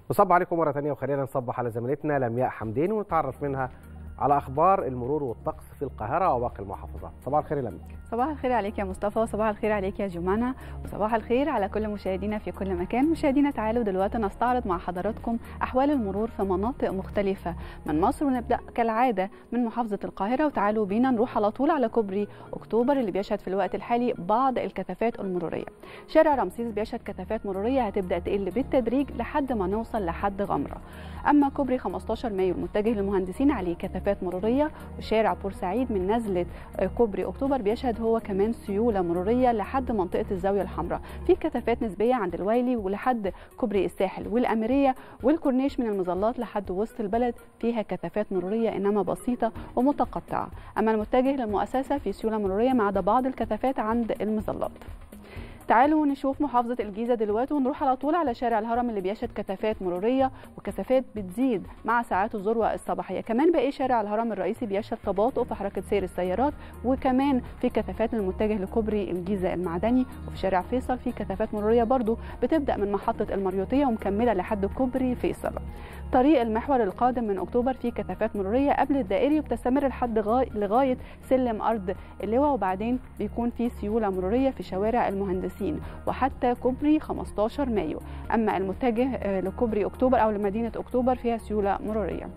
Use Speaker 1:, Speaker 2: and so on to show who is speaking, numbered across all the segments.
Speaker 1: نصب عليكم مرة تانية وخلينا نصبح على زميلتنا لمياء حمدين ونتعرف منها على أخبار المرور والطقس في القاهرة وباقي المحافظات صباح الخير يا لمياء
Speaker 2: صباح الخير عليك يا مصطفى وصباح الخير عليك يا جمانة وصباح الخير على كل مشاهدينا في كل مكان مشاهدينا تعالوا دلوقتي نستعرض مع حضراتكم أحوال المرور في مناطق مختلفة من مصر ونبدأ كالعادة من محافظة القاهرة وتعالوا بينا نروح على طول على كوبري أكتوبر اللي بيشهد في الوقت الحالي بعض الكثافات المرورية شارع رمسيس بيشهد كثافات مرورية هتبدأ تقل بالتدريج لحد ما نوصل لحد غمرة أما كوبري 15 مايو المتجه للمهندسين عليه كثافات مرورية وشارع بورسعيد من نزلة كوبري أكتوبر بيشهد هو كمان سيولة مرورية لحد منطقة الزاوية الحمراء في كثافات نسبية عند الويلي ولحد كوبري الساحل والأميرية والكورنيش من المظلات لحد وسط البلد فيها كثافات مرورية إنما بسيطة ومتقطعة أما المتجه للمؤسسة في سيولة مرورية ما عدا بعض الكثافات عند المظلات تعالوا نشوف محافظة الجيزة دلوقتي ونروح على طول على شارع الهرم اللي بيشهد كثافات مرورية وكثافات بتزيد مع ساعات الذروة الصباحية كمان باقي شارع الهرم الرئيسي بيشهد تباطؤ في حركة سير السيارات وكمان في كثافات المتجه لكوبري الجيزة المعدني وفي شارع فيصل في كثافات مرورية برضو بتبدأ من محطة المريوطية ومكملة لحد كوبري فيصل طريق المحور القادم من اكتوبر فيه كثافات مروريه قبل الدائري وبتستمر لحد لغايه سلم ارض اللواء وبعدين بيكون في سيوله مروريه في شوارع المهندسين وحتى كوبري 15 مايو اما المتجه لكوبري اكتوبر او لمدينه اكتوبر فيها سيوله مروريه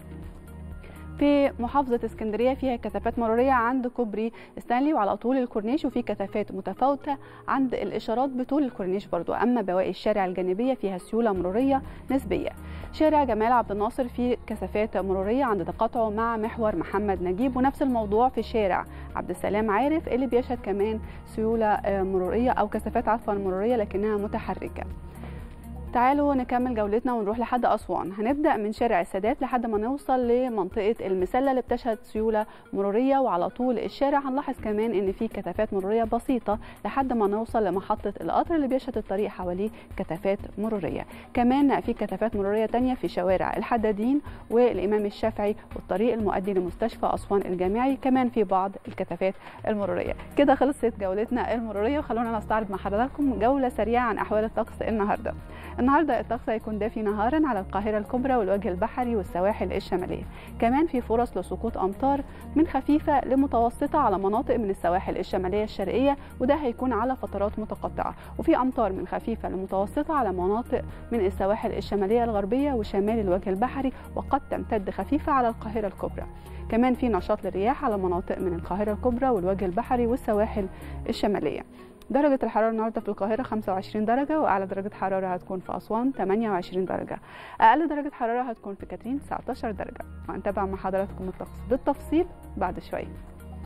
Speaker 2: في محافظة اسكندرية فيها كثافات مرورية عند كوبري ستانلي وعلى طول الكورنيش وفي كثافات متفاوتة عند الإشارات بطول الكورنيش برضو أما بواقي الشارع الجانبية فيها سيولة مرورية نسبية شارع جمال عبد الناصر فيه كثافات مرورية عند تقاطعه مع محور محمد نجيب ونفس الموضوع في شارع عبد السلام عارف اللي بيشهد كمان سيولة مرورية أو كثافات عفوا مرورية لكنها متحركة تعالوا نكمل جولتنا ونروح لحد أسوان هنبدأ من شارع السادات لحد ما نوصل لمنطقة المسلة اللي بتشهد سيولة مرورية وعلى طول الشارع هنلاحظ كمان إن في كثافات مرورية بسيطة لحد ما نوصل لمحطة القطر اللي بيشهد الطريق حواليه كثافات مرورية كمان في كثافات مرورية تانية في شوارع الحدادين والإمام الشافعي والطريق المؤدي لمستشفى أسوان الجامعي كمان في بعض الكثافات المرورية كده خلصت جولتنا المرورية وخلونا نستعرض مع حضراتكم جولة سريعة عن أحوال الطقس النهاردة النهارده الطقس هيكون دافي نهارا على القاهره الكبرى والوجه البحري والسواحل الشماليه كمان في فرص لسقوط امطار من خفيفه لمتوسطه على مناطق من السواحل الشماليه الشرقيه وده هيكون على فترات متقطعه وفي امطار من خفيفه لمتوسطه على مناطق من السواحل الشماليه الغربيه وشمال الوجه البحري وقد تمتد خفيفه على القاهره الكبرى كمان في نشاط للرياح على مناطق من القاهره الكبرى والوجه البحري والسواحل الشماليه درجة الحرارة النهاردة في القاهرة 25 درجة وأعلى درجة حرارة هتكون في أسوان 28 درجة أقل درجة حرارة هتكون في كاترين 19 درجة وهنتابع مع حضراتكم الطقس بالتفصيل بعد شوية